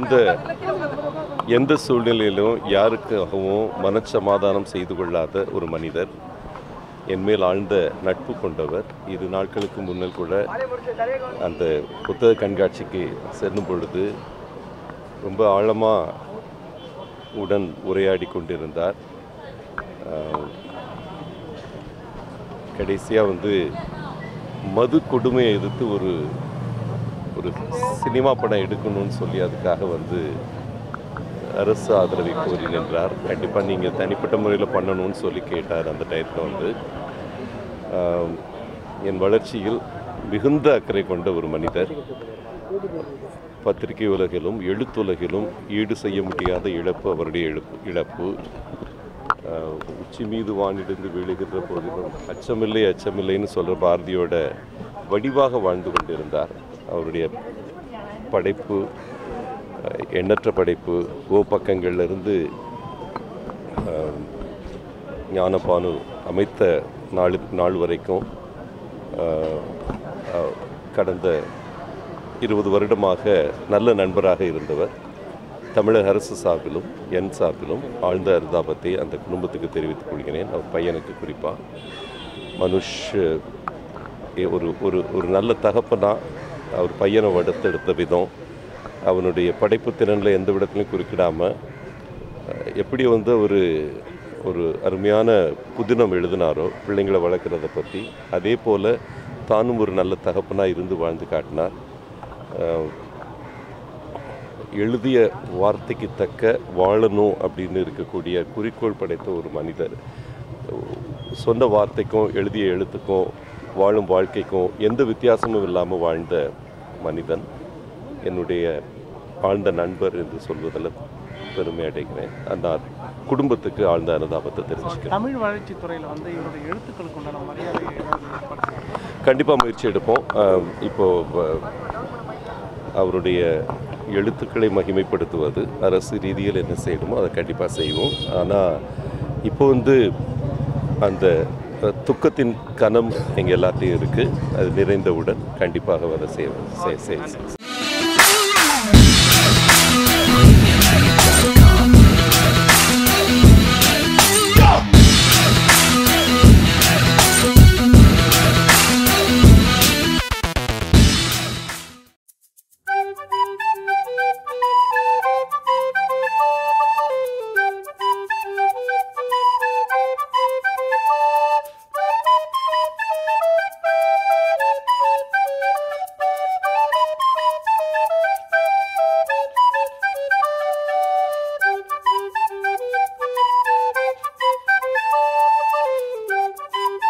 எந்த எந்த சூழ்நிலையிலும் யாருக்காகவும் மனச்சமாதானம் செய்து கொள்ளாத ஒரு மனிதர் என்மேல் ஆழ்ந்த நட்பு கொண்டவர் இரு நாட்களுக்கு முன்னர் கூட அந்த புத்தக கண்காட்சிக்கு செல்லும் பொழுது ரொம்ப ஆழமாக உடன் உரையாடி கொண்டிருந்தார் கடைசியாக வந்து மது கொடுமையை எதிர்த்து ஒரு ஒரு சினிமா படம் எடுக்கணும்னு சொல்லி அதுக்காக வந்து அரசு ஆதரவை கோரி நின்றார் கண்டிப்பாக நீங்கள் தனிப்பட்ட முறையில் பண்ணணும்னு சொல்லி கேட்டார் அந்த டயத்தில் வந்து ஆம், என் வளர்ச்சியில் மிகுந்த அக்கறை கொண்ட ஒரு மனிதர் பத்திரிகை உலகிலும் எழுத்துலகிலும் ஈடு செய்ய முடியாத இழப்பு அவருடைய இழப்பு இழப்பு ஆஹ், உச்சி மீது வானிடிந்து விழுகின்ற போதிலும் அச்சமில்லை அச்சமில்லைன்னு சொல்கிற பாரதியோட வடிவாக வாழ்ந்து கொண்டிருந்தார் அவருடைய படைப்பு ஆஹ், எண்ணற்ற படைப்பு ஓ பக்கங்கள்லேருந்து ஞானபானு அமைத்த நாள் நாள் வரைக்கும் ஆஹ், ஆஹ், கடந்த இருபது வருடமாக நல்ல நண்பராக இருந்தவர் தமிழக அரசு சார்பிலும் என் சார்பிலும் ஆழ்ந்த அனுதாபத்தை அந்த குடும்பத்துக்கு தெரிவித்துக் கொள்கிறேன் அவர் பையனுக்கு குறிப்பாக மனுஷ் எ- ஒரு ஒரு ஒரு நல்ல தகப்பனா அவர் பையனை வளர்த்தெடுத்த விதம் அவனுடைய படைப்பு திறனில் எந்த விடத்துலையும் குறுக்கிடாமல் அஹ், எப்படி வந்து ஒரு ஒரு அருமையான புதினம் எழுதினாரோ பிள்ளைங்களை வளர்க்குறத பற்றி அதே போல் தானும் ஒரு நல்ல தகப்பனாக இருந்து வாழ்ந்து காட்டினார் அஹ், எழுதிய வார்த்தைக்கு தக்க வாழணும் அப்படின்னு இருக்கக்கூடிய குறிக்கோள் படைத்த ஒரு மனிதர் சொன்ன வார்த்தைக்கும் எழுதிய எழுத்துக்கும் வாழும் வாழ்க்கைக்கும் எந்த வித்தியாசமும் இல்லாமல் வாழ்ந்த மனிதன் என்னுடைய ஆழ்ந்த நண்பர் என்று சொல்வதில் பெருமை அடைகிறேன் அந்த குடும்பத்துக்கு ஆழ்ந்த அனுதாபத்தை தெரிஞ்சுக்கிறேன் தமிழ் வளர்ச்சித் துறையில் வந்து இவருடைய எழுத்துக்களுக்கு உண்டான மரியாதை ஏதாவது ஏற்படுத்தும் கண்டிப்பாக முயற்சி எடுப்போம் ஆம், இப்போ வ- அவருடைய எழுத்துக்களை மகிமைப்படுத்துவது அரசு ரீதியில் என்ன செய்யணுமோ அதை கண்டிப்பாக செய்வோம் ஆனால் இப்போ வந்து அந்த அஹ், துக்கத்தின் கனம் எங்கள் எல்லாத்தையும் இருக்குது அது நிறைந்தவுடன் கண்டிப்பாக அதை செய்ய செய்- செய்-